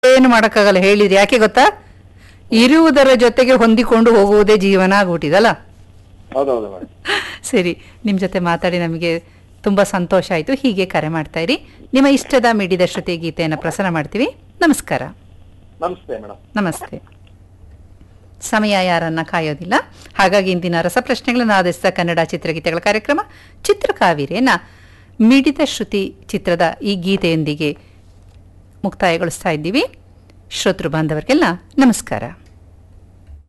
ಏನು ಮಾಡೋಕ್ಕಾಗಲ್ಲ ಹೇಳಿದ್ರಿ ಯಾಕೆ ಗೊತ್ತಾ ಇರುವುದರ ಜೊತೆಗೆ ಹೊಂದಿಕೊಂಡು ಹೋಗುವುದೇ ಜೀವನ ಆಗ್ಬಿಟ್ಟಿದಲ್ಲ ಹೌದೌದು ಮೇಡಮ್ ಸರಿ ನಿಮ್ಮ ಜೊತೆ ಮಾತಾಡಿ ನಮಗೆ ತುಂಬ ಸಂತೋಷ ಆಯಿತು ಹೀಗೆ ಕರೆ ಮಾಡ್ತಾ ಇರಿ ನಿಮ್ಮ ಇಷ್ಟದ ಮಿಡಿದ ಶ್ರುತಿ ಗೀತೆಯನ್ನು ಪ್ರಸಾರ ಮಾಡ್ತೀವಿ ನಮಸ್ಕಾರ ನಮಸ್ತೆ ಮೇಡಮ್ ನಮಸ್ತೆ ಸಮಯ ಯಾರನ್ನ ಕಾಯೋದಿಲ್ಲ ಹಾಗಾಗಿ ಇಂದಿನ ರಸಪ್ರಶ್ನೆಗಳನ್ನು ಆಧರಿಸಿದ ಕನ್ನಡ ಚಿತ್ರಗೀತೆಗಳ ಕಾರ್ಯಕ್ರಮ ಚಿತ್ರಕಾವೇರಿಯನ್ನ ಮಿಡಿದ ಶ್ರುತಿ ಚಿತ್ರದ ಈ ಗೀತೆಯೊಂದಿಗೆ ಮುಕ್ತಾಯಗೊಳಿಸ್ತಾ ಇದ್ದೀವಿ ಶ್ರೋತೃ ಬಾಂಧವರಿಗೆಲ್ಲ ನಮಸ್ಕಾರ